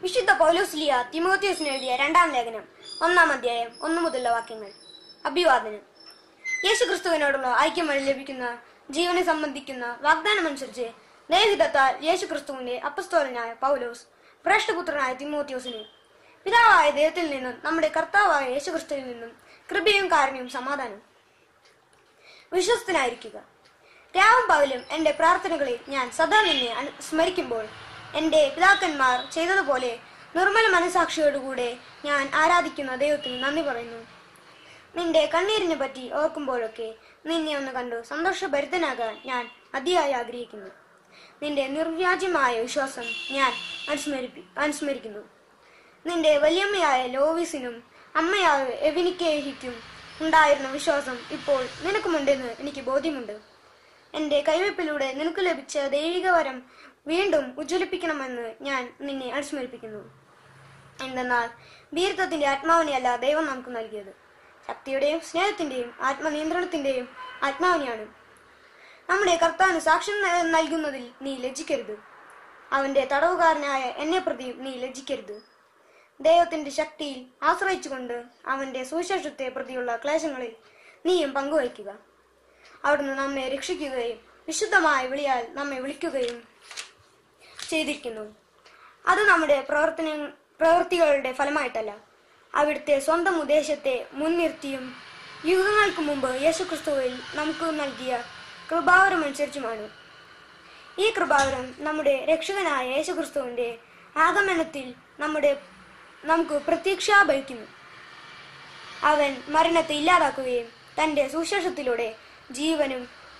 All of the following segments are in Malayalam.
വിശുദ്ധ പൗലോസ്ലിയ തിമോത്തിയോസിന് എഴുതിയ രണ്ടാം ലേഖനം ഒന്നാം അധ്യായം ഒന്നു മുതലുള്ള വാക്യങ്ങൾ അഭിവാദനം യേശുക്രിസ്തുവിനോടുള്ള ഐക്യം വഴി ലഭിക്കുന്ന ജീവനെ സംബന്ധിക്കുന്ന വാഗ്ദാനമനുസരിച്ച് ദൈവഹിതത്താൽ യേശുക്രിസ്തുവിന്റെ അപ്പസ്തോലനായ പൗലോസ് ശ്രേഷ്ഠപുത്രനായ തിമോത്തിയോസിന് പിതാവായ ദൈവത്തിൽ നിന്നും നമ്മുടെ കർത്താവായ യേശുക്രിസ്തുവിൽ നിന്നും കൃപയും കാരുണ്യവും സമാധാനം വിശ്വസ്തനായിരിക്കുക രാവും പകലും എന്റെ പ്രാർത്ഥനകളിൽ ഞാൻ സദാ നിന്നെ അനു- സ്മരിക്കുമ്പോൾ എന്റെ പിതാക്കന്മാർ ചെയ്തതുപോലെ നിർമ്മല മനസാക്ഷിയോടുകൂടെ ഞാൻ ആരാധിക്കുന്ന ദൈവത്തിന് നന്ദി പറയുന്നു നിന്റെ കണ്ണീരിനെ പറ്റി ഓർക്കുമ്പോഴൊക്കെ നിന്നെ ഒന്ന് കണ്ടു സന്തോഷഭരിതനാകാൻ ഞാൻ അതിയായി ആഗ്രഹിക്കുന്നു നിന്റെ നിർവ്യാജ്യമായ വിശ്വാസം ഞാൻ അനുസ്മരിപ്പി അനുസ്മരിക്കുന്നു നിന്റെ വലിയമ്മയായ ലോവിസിനും അമ്മയായ എവിനിക്കേഹിക്കും ഉണ്ടായിരുന്ന വിശ്വാസം ഇപ്പോൾ നിനക്കുമുണ്ടെന്ന് എനിക്ക് ബോധ്യമുണ്ട് എന്റെ കൈവയ്പിലൂടെ നിനക്ക് ലഭിച്ച ദൈവിക വരം വീണ്ടും ഉജ്ജ്വലിപ്പിക്കണമെന്ന് ഞാൻ നിന്നെ അനുസ്മരിപ്പിക്കുന്നു എന്തെന്നാൽ വീരത്വത്തിന്റെ ആത്മാവിനെയല്ല ദൈവം നമുക്ക് നൽകിയത് ശക്തിയുടെയും സ്നേഹത്തിന്റെയും ആത്മനിയന്ത്രണത്തിന്റെയും ആത്മാവിനെയാണ് നമ്മുടെ കർത്താവിന് സാക്ഷ്യം ന- നൽകുന്നതിൽ നീ ലജ്ജിക്കരുത് അവന്റെ തടവുകാരനായ എന്നെ പ്രതിയും നീ ലജ്ജിക്കരുത് ദൈവത്തിന്റെ ശക്തിയിൽ ആശ്രയിച്ചുകൊണ്ട് അവന്റെ സുവിശേഷത്തെ പ്രതിയുള്ള ക്ലേശങ്ങളിൽ നീയും പങ്കുവയ്ക്കുക അവിടുന്ന് നമ്മെ രക്ഷിക്കുകയും വിശുദ്ധമായ വിളിയാൽ നമ്മെ വിളിക്കുകയും ചെയ്തിരിക്കുന്നു അത് നമ്മുടെ പ്രവർത്തന പ്രവൃത്തികളുടെ ഫലമായിട്ടല്ല അവിടുത്തെ സ്വന്തം ഉദ്ദേശത്തെ മുൻനിർത്തിയും യുഗങ്ങൾക്ക് മുമ്പ് യേശുക്രിസ്തുവിൽ നമുക്ക് നൽകിയ കൃപാവരമനുസരിച്ചുമാണ് ഈ കൃപാവരം നമ്മുടെ രക്ഷകനായ യേശുക്രിസ്തുവിന്റെ ആഗമനത്തിൽ നമ്മുടെ നമുക്ക് പ്രതീക്ഷ ഭരിക്കുന്നു അവൻ മരണത്തെ ഇല്ലാതാക്കുകയും തന്റെ സുശേഷത്തിലൂടെ ജീവനും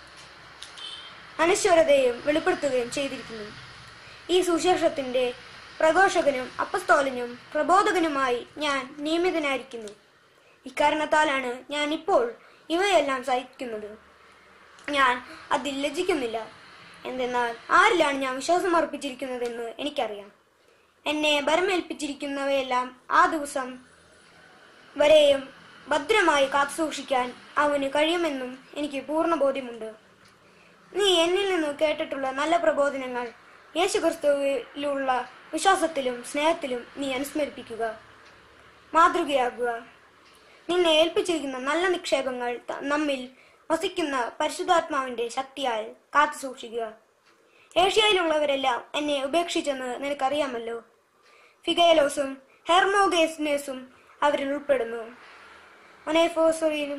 അനശ്വരതയും വെളിപ്പെടുത്തുകയും ചെയ്തിരിക്കുന്നു ഈ സുശേഷത്തിന്റെ പ്രഘോഷകനും അപ്പസ്തോലനും പ്രബോധകനുമായി ഞാൻ നിയമിതനായിരിക്കുന്നു ഇക്കാരണത്താലാണ് ഞാൻ ഇപ്പോൾ ഇവയെല്ലാം സഹിക്കുന്നത് ഞാൻ അതിൽ ലജ്ജിക്കുന്നില്ല എന്തെന്നാൽ ആരിലാണ് ഞാൻ വിശ്വാസം അർപ്പിച്ചിരിക്കുന്നതെന്ന് എനിക്കറിയാം എന്നെ ഭരമേൽപ്പിച്ചിരിക്കുന്നവയെല്ലാം ആ ദിവസം വരെയും ഭദ്രമായി കാത്തുസൂക്ഷിക്കാൻ അവന് കഴിയുമെന്നും എനിക്ക് പൂർണ്ണ ബോധ്യമുണ്ട് നീ എന്നിൽ നിന്ന് കേട്ടിട്ടുള്ള നല്ല പ്രബോധനങ്ങൾ യേശുക്രിസ്തുവിലുള്ള വിശ്വാസത്തിലും സ്നേഹത്തിലും നീ അനുസ്മരിപ്പിക്കുക മാതൃകയാകുക നിന്നെ ഏൽപ്പിച്ചിരിക്കുന്ന നല്ല നിക്ഷേപങ്ങൾ ത- നമ്മിൽ വസിക്കുന്ന പരിശുദ്ധാത്മാവിന്റെ ശക്തിയാൽ കാത്തു സൂക്ഷിക്കുക ഏഷ്യയിലുള്ളവരെല്ലാം എന്നെ ഉപേക്ഷിച്ചെന്ന് നിനക്കറിയാമല്ലോ ഫിഗേലോസും ഹെർമോഗേസ്നേസും അവരിൽ ഉൾപ്പെടുന്നു ഒനേഫോസറിനും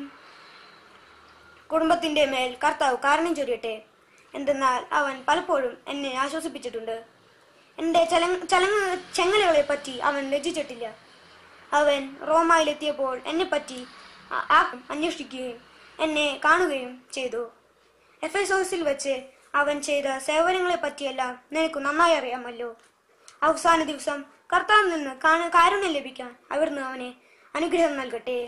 കുടുംബത്തിന്റെ മേൽ കർത്താവ് കാരണം ചൊരിയട്ടെ എന്തെന്നാൽ അവൻ പലപ്പോഴും എന്നെ ആശ്വസിപ്പിച്ചിട്ടുണ്ട് എന്റെ ചലങ് ചലങ്ങ ചെങ്ങലകളെ പറ്റി അവൻ ലജ്ജിച്ചിട്ടില്ല അവൻ റോമായിലെത്തിയപ്പോൾ എന്നെപ്പറ്റി ആ- ആ അന്വേഷിക്കുകയും എന്നെ കാണുകയും ചെയ്തു എഫേസോസിൽ വെച്ച് അവൻ ചെയ്ത സേവനങ്ങളെ പറ്റിയെല്ലാം നിനക്ക് നന്നായി അറിയാമല്ലോ അവസാന ദിവസം കർത്താവിൽ നിന്ന് കാണ- കാരുണ്യം ലഭിക്കാൻ അവിടുന്ന് അവനെ അനുഗ്രഹം നൽകട്ടെ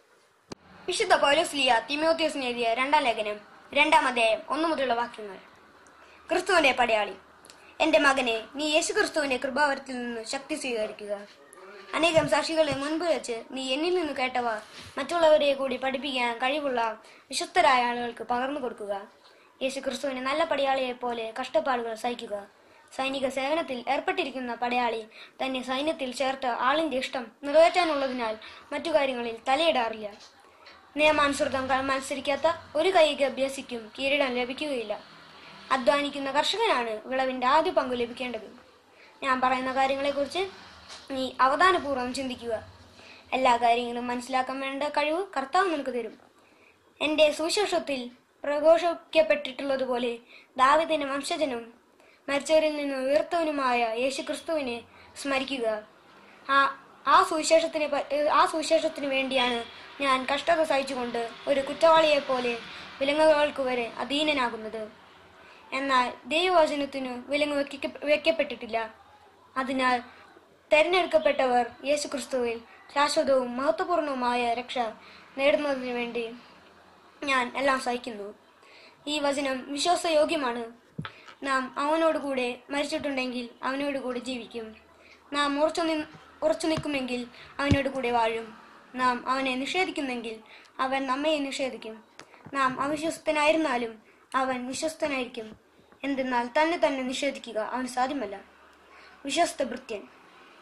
വിശുദ്ധ പൗലോസ്ലിയ തിമോത്തിയോസിന് എഴുതിയ രണ്ടാം ലേഖനം രണ്ടാം അധ്യായം ഒന്നു മുതലുള്ള വാക്യങ്ങൾ ക്രിസ്തുവിന്റെ പടയാളി എന്റെ മകനെ നീ യേശു ക്രിസ്തുവിന്റെ കൃപാവരത്തിൽ നിന്ന് ശക്തി സ്വീകരിക്കുക അനേകം സാക്ഷികളെ മുൻപ് വെച്ച് നീ എന്നിൽ നിന്ന് കേട്ടവ മറ്റുള്ളവരെ കൂടി പഠിപ്പിക്കാൻ കഴിവുള്ള വിശ്വസ്തരായ ആളുകൾക്ക് പകർന്നു കൊടുക്കുക യേശു ക്രിസ്തുവിനെ നല്ല പടയാളിയെ പോലെ കഷ്ടപ്പാടുകൾ സഹിക്കുക സൈനിക സേവനത്തിൽ ഏർപ്പെട്ടിരിക്കുന്ന പടയാളി തന്നെ സൈന്യത്തിൽ ചേർത്ത ആളിന്റെ ഇഷ്ടം നിറവേറ്റാനുള്ളതിനാൽ മറ്റു കാര്യങ്ങളിൽ തലയിടാറില്ല നിയമാനുസൃതം ക- മത്സരിക്കാത്ത ഒരു കൈക്ക് അഭ്യസിക്കും കിരീടം ലഭിക്കുകയില്ല അധ്വാനിക്കുന്ന കർഷകനാണ് വിളവിന്റെ ആദ്യ പങ്ക് ലഭിക്കേണ്ടത് ഞാൻ പറയുന്ന കാര്യങ്ങളെക്കുറിച്ച് നീ അവധാനപൂർവ്വം ചിന്തിക്കുക എല്ലാ കാര്യങ്ങളും മനസ്സിലാക്കാൻ വേണ്ട കഴിവ് കർത്താവ് നിനക്ക് തരും എന്റെ സുവിശേഷത്തിൽ പ്രഘോഷിക്കപ്പെട്ടിട്ടുള്ളതുപോലെ ദാവിദിന്റെ വംശജനും മരിച്ചവരിൽ നിന്ന് ഉയർത്തവനുമായ യേശുക്രിസ്തുവിനെ സ്മരിക്കുക ആ ആ സുവിശേഷത്തിന് പ- ആ സുവിശേഷത്തിന് വേണ്ടിയാണ് ഞാൻ കഷ്ടത സഹിച്ചുകൊണ്ട് ഒരു കുറ്റവാളിയെ പോലെ വിലങ്ങുകൾക്ക് വരെ അധീനനാകുന്നത് എന്നാൽ ദൈവവചനത്തിനു വിലങ്ങ് വെക്ക വെക്കപ്പെട്ടിട്ടില്ല അതിനാൽ തെരഞ്ഞെടുക്കപ്പെട്ടവർ യേശുക്രിസ്തുവിൽ ശാശ്വതവും മഹത്വപൂർണവുമായ രക്ഷ നേടുന്നതിനു വേണ്ടി ഞാൻ എല്ലാം സഹിക്കുന്നു ഈ വചനം വിശ്വാസയോഗ്യമാണ് നാം അവനോടുകൂടെ മരിച്ചിട്ടുണ്ടെങ്കിൽ അവനോടുകൂടെ ജീവിക്കും നാം ഉറച്ചു നി ഉറച്ചു നിൽക്കുമെങ്കിൽ അവനോടുകൂടെ വാഴും നാം അവനെ നിഷേധിക്കുന്നെങ്കിൽ അവൻ നമ്മെ നിഷേധിക്കും നാം അവിശ്വസ്തനായിരുന്നാലും അവൻ വിശ്വസ്തനായിരിക്കും എന്തെന്നാൽ തന്നെ തന്നെ നിഷേധിക്കുക അവന് സാധ്യമല്ല വിശ്വസ്ത ഭൃത്യൻ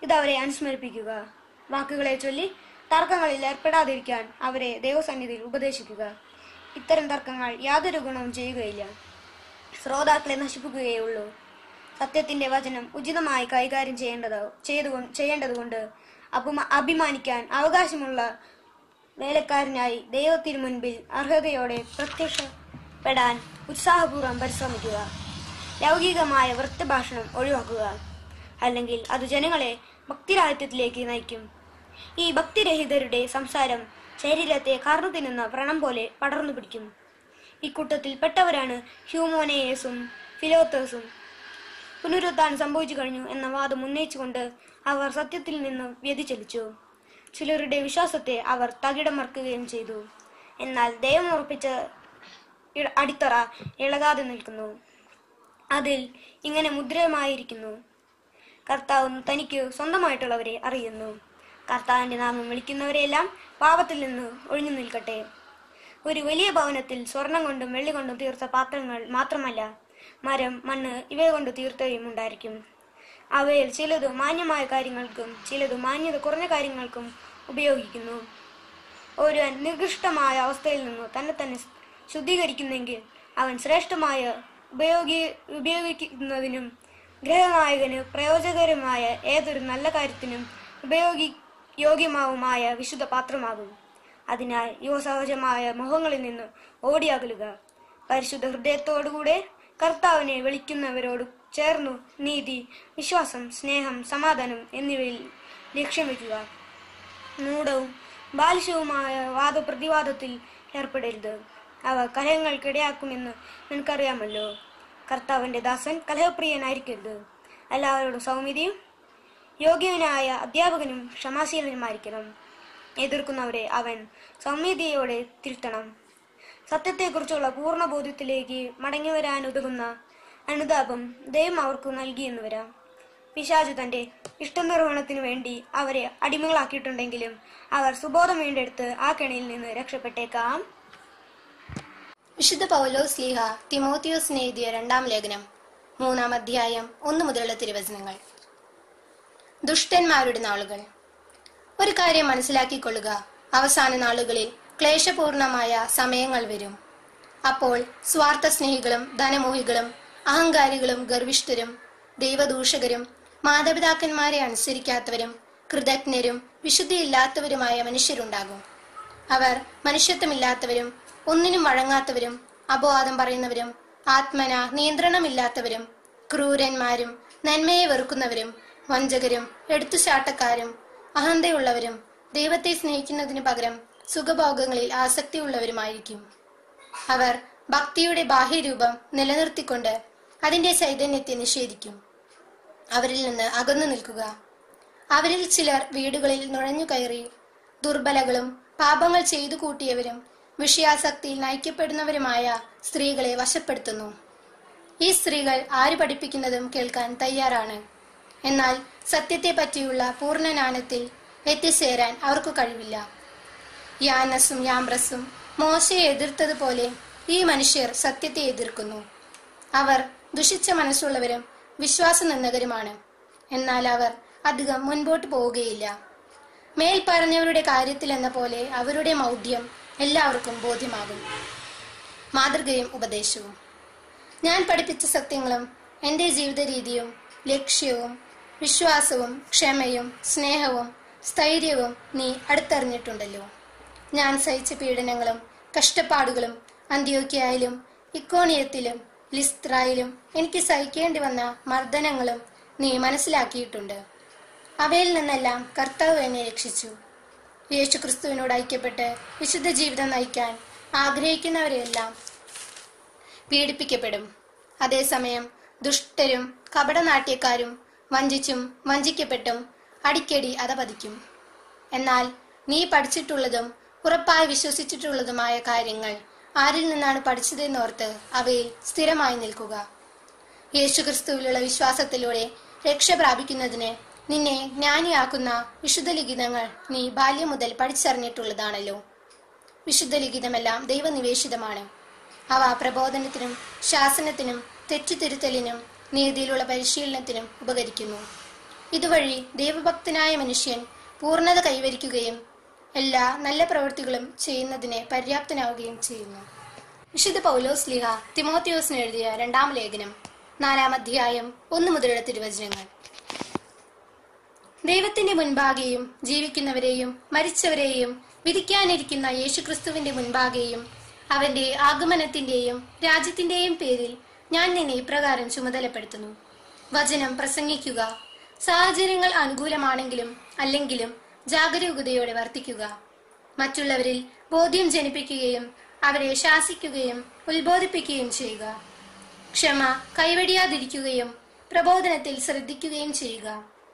ഇതവരെ അനുസ്മരിപ്പിക്കുക വാക്കുകളെ ചൊല്ലി തർക്കങ്ങളിൽ ഏർപ്പെടാതിരിക്കാൻ അവരെ ദൈവസന്നിധിയിൽ ഉപദേശിക്കുക ഇത്തരം തർക്കങ്ങൾ യാതൊരു ഗുണവും ചെയ്യുകയില്ല ശ്രോതാക്കളെ നശിപ്പിക്കുകയുള്ളൂ സത്യത്തിന്റെ വചനം ഉചിതമായി കൈകാര്യം ചെയ്യേണ്ടത് ചെയ്തു ചെയ്യേണ്ടതുകൊണ്ട് അപമ അഭിമാനിക്കാൻ അവകാശമുള്ള വേലക്കാരനായി ദൈവത്തിനു മുൻപിൽ അർഹതയോടെ പ്രത്യക്ഷപ്പെടാൻ ഉത്സാഹപൂർവ്വം പരിശ്രമിക്കുക ലൗകികമായ വൃത്തഭാഷണം ഒഴിവാക്കുക അല്ലെങ്കിൽ അത് ജനങ്ങളെ ഭക്തിരാഹിത്യത്തിലേക്ക് നയിക്കും ഈ ഭക്തിരഹിതരുടെ സംസാരം ശരീരത്തെ കാർന്നു തിന്നുന്ന വ്രണം പോലെ പടർന്നു പിടിക്കും ഇക്കൂട്ടത്തിൽ പെട്ടവരാണ് ഹ്യൂമോനേയസും ഫിലോത്തേഴ്സും പുനരുത്ഥാനം സംഭവിച്ചു കഴിഞ്ഞു എന്ന വാദം ഉന്നയിച്ചുകൊണ്ട് അവർ സത്യത്തിൽ നിന്ന് വ്യതിചലിച്ചു ചിലരുടെ വിശ്വാസത്തെ അവർ തകിടമർക്കുകയും ചെയ്തു എന്നാൽ ദൈവം ഉറപ്പിച്ച ഇ- അടിത്തറ ഇളകാതെ നിൽക്കുന്നു അതിൽ ഇങ്ങനെ മുദ്രമായിരിക്കുന്നു കർത്താവും തനിക്ക് സ്വന്തമായിട്ടുള്ളവരെ അറിയുന്നു കർത്താവിന്റെ നാമം വിളിക്കുന്നവരെല്ലാം പാപത്തിൽ നിന്ന് ഒഴിഞ്ഞു നിൽക്കട്ടെ ഒരു വലിയ ഭവനത്തിൽ സ്വർണം കൊണ്ടും വെള്ളി കൊണ്ടും തീർത്ത പാത്രങ്ങൾ മാത്രമല്ല മരം മണ്ണ് ഇവ കൊണ്ട് തീർത്തവയും ഉണ്ടായിരിക്കും അവയിൽ ചിലത് മാന്യമായ കാര്യങ്ങൾക്കും ചിലത് മാന്യത കുറഞ്ഞ കാര്യങ്ങൾക്കും ഉപയോഗിക്കുന്നു ഒരു നികൃഷ്ടമായ അവസ്ഥയിൽ നിന്ന് തന്നെ തന്നെ ശുദ്ധീകരിക്കുന്നെങ്കിൽ അവൻ ശ്രേഷ്ഠമായ ഉപയോഗി ഉപയോഗിക്കുന്നതിനും ഗ്രഹനായകന് പ്രയോജകരമായ ഏതൊരു നല്ല കാര്യത്തിനും ഉപയോഗി യോഗ്യമാവുമായ വിശുദ്ധ പാത്രമാകും അതിനാൽ യുവസഹജമായ മോഹങ്ങളിൽ നിന്ന് ഓടിയകലുക പരിശുദ്ധ ഹൃദയത്തോടുകൂടെ കർത്താവിനെ വിളിക്കുന്നവരോട് ചേർന്നു നീതി വിശ്വാസം സ്നേഹം സമാധാനം എന്നിവയിൽ ലക്ഷ്യം വയ്ക്കുക മൂഢവും ബാലിശവുമായ വാദപ്രതിവാദത്തിൽ ഏർപ്പെടരുത് അവ കലഹങ്ങൾക്കിടയാക്കുമെന്ന് നിനക്കറിയാമല്ലോ കർത്താവിന്റെ ദാസൻ കലഹപ്രിയനായിരിക്കരുത് എല്ലാവരോടും സൗമ്യതയും യോഗ്യനായ അധ്യാപകനും ക്ഷമാശീലനുമായിരിക്കണം എതിർക്കുന്നവരെ അവൻ സൗമ്യതയോടെ തിരുത്തണം സത്യത്തെക്കുറിച്ചുള്ള പൂർണ്ണ ബോധ്യത്തിലേക്ക് മടങ്ങി വരാൻ ഉതകുന്ന അനുതാപം ദൈവം അവർക്ക് നൽകിയെന്ന് വരാം പിശാചു തന്റെ ഇഷ്ടനിർവഹണത്തിനു വേണ്ടി അവരെ അടിമകളാക്കിയിട്ടുണ്ടെങ്കിലും അവർ സുബോധം വീണ്ടെടുത്ത് ആ കെണിയിൽ നിന്ന് രക്ഷപ്പെട്ടേക്കാം വിശുദ്ധ പൗലോസ് ലീഹ തിമോത്തിയോസിന് എഴുതിയ രണ്ടാം ലേഖനം മൂന്നാം അധ്യായം ഒന്ന് മുതലുള്ള തിരുവചനങ്ങൾ ദുഷ്ടന്മാരുടെ നാളുകൾ ഒരു കാര്യം മനസ്സിലാക്കിക്കൊള്ളുക അവസാന നാളുകളിൽ ക്ലേശപൂർണമായ സമയങ്ങൾ വരും അപ്പോൾ സ്വാർത്ഥ സ്നേഹികളും ധനമോഹികളും അഹങ്കാരികളും ഗർവിഷ്ഠരും ദൈവദൂഷകരും മാതാപിതാക്കന്മാരെ അനുസരിക്കാത്തവരും കൃതജ്ഞരും വിശുദ്ധിയില്ലാത്തവരുമായ മനുഷ്യരുണ്ടാകും അവർ മനുഷ്യത്വമില്ലാത്തവരും ഒന്നിനും വഴങ്ങാത്തവരും അപവാദം പറയുന്നവരും ആത്മന നിയന്ത്രണമില്ലാത്തവരും ക്രൂരന്മാരും നന്മയെ വെറുക്കുന്നവരും വഞ്ചകരും എടുത്തുചാട്ടക്കാരും അഹന്തയുള്ളവരും ദൈവത്തെ സ്നേഹിക്കുന്നതിനു പകരം സുഖഭോഗങ്ങളിൽ ആസക്തിയുള്ളവരുമായിരിക്കും അവർ ഭക്തിയുടെ ബാഹ്യരൂപം നിലനിർത്തിക്കൊണ്ട് അതിന്റെ ചൈതന്യത്തെ നിഷേധിക്കും അവരിൽ നിന്ന് അകന്നു നിൽക്കുക അവരിൽ ചിലർ വീടുകളിൽ നുഴഞ്ഞു കയറി ദുർബലകളും പാപങ്ങൾ ചെയ്തു കൂട്ടിയവരും വിഷയാസക്തിയിൽ നയിക്കപ്പെടുന്നവരുമായ സ്ത്രീകളെ വശപ്പെടുത്തുന്നു ഈ സ്ത്രീകൾ ആര് പഠിപ്പിക്കുന്നതും കേൾക്കാൻ തയ്യാറാണ് എന്നാൽ സത്യത്തെ പറ്റിയുള്ള പൂർണ്ണ ജ്ഞാനത്തിൽ എത്തിച്ചേരാൻ അവർക്ക് കഴിവില്ല യാനസും യാംബ്രസും മോശയെ എതിർത്തതുപോലെ ഈ മനുഷ്യർ സത്യത്തെ എതിർക്കുന്നു അവർ ദുഷിച്ച മനസ്സുള്ളവരും വിശ്വാസനിന്ദകരുമാണ് എന്നാൽ അവർ അധികം മുൻപോട്ട് പോവുകയില്ല മേൽ പറഞ്ഞവരുടെ കാര്യത്തിൽ എന്ന പോലെ അവരുടെ മൗഢ്യം എല്ലാവർക്കും ബോധ്യമാകും മാതൃകയും ഉപദേശവും ഞാൻ പഠിപ്പിച്ച സത്യങ്ങളും എൻ്റെ ജീവിത രീതിയും ലക്ഷ്യവും വിശ്വാസവും ക്ഷമയും സ്നേഹവും സ്ഥൈര്യവും നീ അടുത്തറിഞ്ഞിട്ടുണ്ടല്ലോ ഞാൻ സഹിച്ച പീഡനങ്ങളും കഷ്ടപ്പാടുകളും അന്ത്യോക്യയിലും ഇക്കോണിയത്തിലും ലിസ്ത്രായിലും എനിക്ക് സഹിക്കേണ്ടി വന്ന മർദ്ദനങ്ങളും നീ മനസ്സിലാക്കിയിട്ടുണ്ട് അവയിൽ നിന്നെല്ലാം കർത്താവ് എന്നെ രക്ഷിച്ചു യേശു ക്രിസ്തുവിനോട് ഐക്യപ്പെട്ട് വിശുദ്ധ ജീവിതം നയിക്കാൻ ആഗ്രഹിക്കുന്നവരെല്ലാം പീഡിപ്പിക്കപ്പെടും അതേസമയം ദുഷ്ടരും കപടനാട്യക്കാരും വഞ്ചിച്ചും വഞ്ചിക്കപ്പെട്ടും അടിക്കടി അധപതിക്കും എന്നാൽ നീ പഠിച്ചിട്ടുള്ളതും ഉറപ്പായി വിശ്വസിച്ചിട്ടുള്ളതുമായ കാര്യങ്ങൾ ആരിൽ നിന്നാണ് പഠിച്ചതെന്നോർത്ത് അവയിൽ സ്ഥിരമായി നിൽക്കുക യേശുക്രിസ്തുവിലുള്ള വിശ്വാസത്തിലൂടെ രക്ഷ പ്രാപിക്കുന്നതിന് നിന്നെ ജ്ഞാനിയാക്കുന്ന വിശുദ്ധ ലിഖിതങ്ങൾ നീ ബാല്യം മുതൽ പഠിച്ചറിഞ്ഞിട്ടുള്ളതാണല്ലോ വിശുദ്ധ ലിഖിതമെല്ലാം ദൈവനിവേശിതമാണ് അവ പ്രബോധനത്തിനും ശാസനത്തിനും തെറ്റുതിരുത്തലിനും നീതിയിലുള്ള പരിശീലനത്തിനും ഉപകരിക്കുന്നു ഇതുവഴി ദൈവഭക്തനായ മനുഷ്യൻ പൂർണ്ണത കൈവരിക്കുകയും എല്ലാ നല്ല പ്രവൃത്തികളും ചെയ്യുന്നതിന് പര്യാപ്തനാവുകയും ചെയ്യുന്നു വിശുദ്ധ പൗലോസ് ലിഹ തിമോത്തിയോസിന് എഴുതിയ രണ്ടാം ലേഖനം നാലാം അധ്യായം ഒന്ന് മുതലുള്ള തിരുവചനങ്ങൾ ദൈവത്തിന്റെ മുൻപാകെയും ജീവിക്കുന്നവരെയും മരിച്ചവരെയും വിധിക്കാനിരിക്കുന്ന യേശുക്രിസ്തുവിന്റെ മുൻപാകെയും അവന്റെ ആഗമനത്തിന്റെയും രാജ്യത്തിന്റെയും പേരിൽ ഞാൻ നിന്നെ ഇപ്രകാരം ചുമതലപ്പെടുത്തുന്നു വചനം പ്രസംഗിക്കുക സാഹചര്യങ്ങൾ അനുകൂലമാണെങ്കിലും അല്ലെങ്കിലും ജാഗരൂകതയോടെ വർത്തിക്കുക മറ്റുള്ളവരിൽ ബോധ്യം ജനിപ്പിക്കുകയും അവരെ ശാസിക്കുകയും ഉത്ബോധിപ്പിക്കുകയും ചെയ്യുക ക്ഷമ കൈവടിയാതിരിക്കുകയും പ്രബോധനത്തിൽ ശ്രദ്ധിക്കുകയും ചെയ്യുക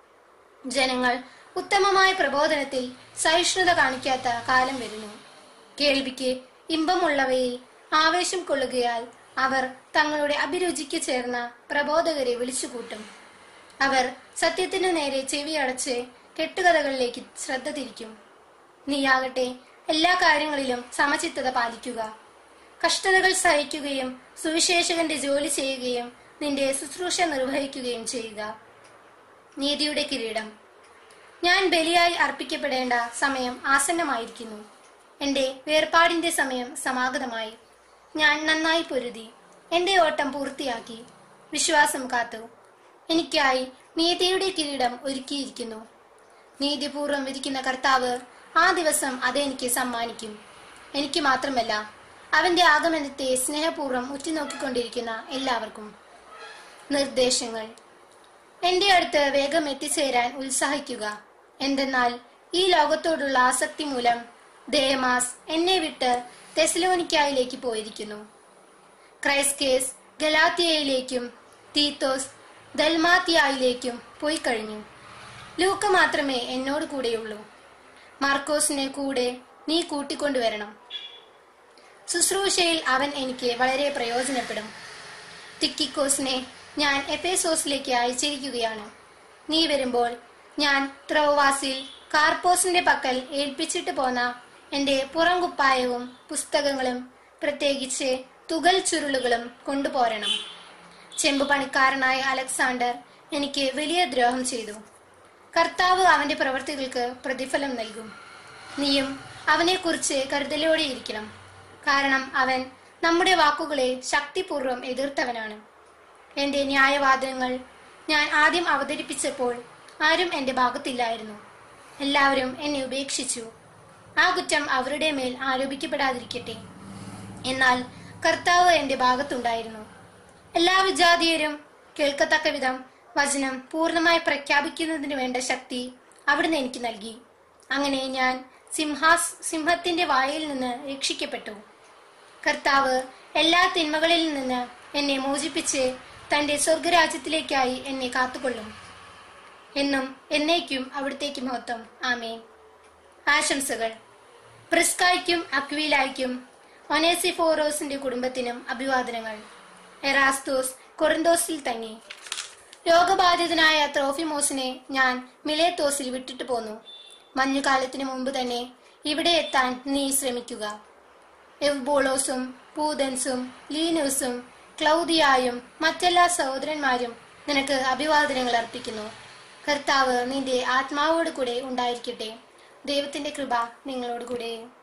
ജനങ്ങൾ ഉത്തമമായ പ്രബോധനത്തിൽ സഹിഷ്ണുത കാണിക്കാത്ത കാലം വരുന്നു കേൾവിക്ക് ഇമ്പമുള്ളവയിൽ ആവേശം കൊള്ളുകയാൽ അവർ തങ്ങളുടെ അഭിരുചിക്ക് ചേർന്ന പ്രബോധകരെ വിളിച്ചുകൂട്ടും അവർ സത്യത്തിനു നേരെ ചെവിയടച്ച് കെട്ടുകഥകളിലേക്ക് ശ്രദ്ധ തിരിക്കും നീയാകട്ടെ എല്ലാ കാര്യങ്ങളിലും സമചിത്തത പാലിക്കുക കഷ്ടതകൾ സഹിക്കുകയും സുവിശേഷകന്റെ ജോലി ചെയ്യുകയും നിന്റെ ശുശ്രൂഷ നിർവഹിക്കുകയും ചെയ്യുക നീതിയുടെ കിരീടം ഞാൻ ബലിയായി അർപ്പിക്കപ്പെടേണ്ട സമയം ആസന്നമായിരിക്കുന്നു എന്റെ വേർപാടിന്റെ സമയം സമാഗതമായി ഞാൻ നന്നായി പൊരുതി എന്റെ ഓട്ടം പൂർത്തിയാക്കി വിശ്വാസം കാത്തു എനിക്കായി നീതിയുടെ കിരീടം ഒരുക്കിയിരിക്കുന്നു നീതിപൂർവം വിധിക്കുന്ന കർത്താവ് ആ ദിവസം അതെനിക്ക് സമ്മാനിക്കും എനിക്ക് മാത്രമല്ല അവന്റെ ആഗമനത്തെ സ്നേഹപൂർവ്വം ഉറ്റുനോക്കിക്കൊണ്ടിരിക്കുന്ന എല്ലാവർക്കും നിർദ്ദേശങ്ങൾ എന്റെ അടുത്ത് വേഗം എത്തിച്ചേരാൻ ഉത്സാഹിക്കുക എന്തെന്നാൽ ഈ ലോകത്തോടുള്ള ആസക്തി മൂലം ദേമാസ് എന്നെ വിട്ട് തെസലോനിക്കായിലേക്ക് പോയിരിക്കുന്നു ക്രൈസ്കേസ് ഗലാത്തിയയിലേക്കും തീത്തോസ് ദൽമാത്തിയായിലേക്കും പോയി കഴിഞ്ഞു ലൂക്ക മാത്രമേ എന്നോട് കൂടെയുള്ളൂ മാർക്കോസിനെ കൂടെ നീ കൂട്ടിക്കൊണ്ടുവരണം ശുശ്രൂഷയിൽ അവൻ എനിക്ക് വളരെ പ്രയോജനപ്പെടും തിക്കിക്കോസിനെ ഞാൻ എഫേസോസിലേക്ക് അയച്ചിരിക്കുകയാണ് നീ വരുമ്പോൾ ഞാൻ ത്രൗവാസിൽ കാർപ്പോസിന്റെ പക്കൽ ഏൽപ്പിച്ചിട്ട് പോന്ന എന്റെ പുറംകുപ്പായവും പുസ്തകങ്ങളും പ്രത്യേകിച്ച് തുകൽ ചുരുളുകളും കൊണ്ടുപോരണം ചെമ്പ് പണിക്കാരനായ അലക്സാണ്ടർ എനിക്ക് വലിയ ദ്രോഹം ചെയ്തു കർത്താവ് അവന്റെ പ്രവൃത്തികൾക്ക് പ്രതിഫലം നൽകും നീയും അവനെക്കുറിച്ച് കരുതലോടെ ഇരിക്കണം കാരണം അവൻ നമ്മുടെ വാക്കുകളെ ശക്തിപൂർവ്വം എതിർത്തവനാണ് എന്റെ ന്യായവാദങ്ങൾ ഞാൻ ആദ്യം അവതരിപ്പിച്ചപ്പോൾ ആരും എന്റെ ഭാഗത്തില്ലായിരുന്നു എല്ലാവരും എന്നെ ഉപേക്ഷിച്ചു ആ കുറ്റം അവരുടെ മേൽ ആരോപിക്കപ്പെടാതിരിക്കട്ടെ എന്നാൽ കർത്താവ് എന്റെ ഭാഗത്തുണ്ടായിരുന്നു എല്ലാ വിജാതീയരും കേൾക്കത്തക്ക വിധം വചനം പൂർണ്ണമായി പ്രഖ്യാപിക്കുന്നതിന് വേണ്ട ശക്തി അവിടുന്ന് എനിക്ക് നൽകി അങ്ങനെ ഞാൻ സിംഹാസ് സിംഹത്തിന്റെ വായിൽ നിന്ന് രക്ഷിക്കപ്പെട്ടു കർത്താവ് എല്ലാ തിന്മകളിൽ നിന്ന് എന്നെ മോചിപ്പിച്ച് തന്റെ സ്വർഗരാജ്യത്തിലേക്കായി എന്നെ കാത്തുകൊള്ളും എന്നും എന്നേക്കും അവിടത്തേക്ക് മഹത്വം ആമേൻ ആശംസകൾ പ്രിസ്കായ്ക്കും അക്വീലായ്ക്കും ഒനേസിഫോറോസിന്റെ കുടുംബത്തിനും അഭിവാദനങ്ങൾ എറാസ്തോസ് കൊറിന്തോസിൽ തങ്ങി രോഗബാധിതനായ ത്രോഫിമോസിനെ ഞാൻ മിലേത്തോസിൽ വിട്ടിട്ട് പോന്നു മഞ്ഞുകാലത്തിന് മുമ്പ് തന്നെ ഇവിടെ എത്താൻ നീ ശ്രമിക്കുക എവ്ബോളോസും പൂതൻസും ലീനൂസും ക്ലൗദിയായും മറ്റെല്ലാ സഹോദരന്മാരും നിനക്ക് അഭിവാദനങ്ങൾ അർപ്പിക്കുന്നു കർത്താവ് നിന്റെ ആത്മാവോട് കൂടെ ഉണ്ടായിരിക്കട്ടെ ദൈവത്തിന്റെ കൃപ നിങ്ങളോട് കൂടെ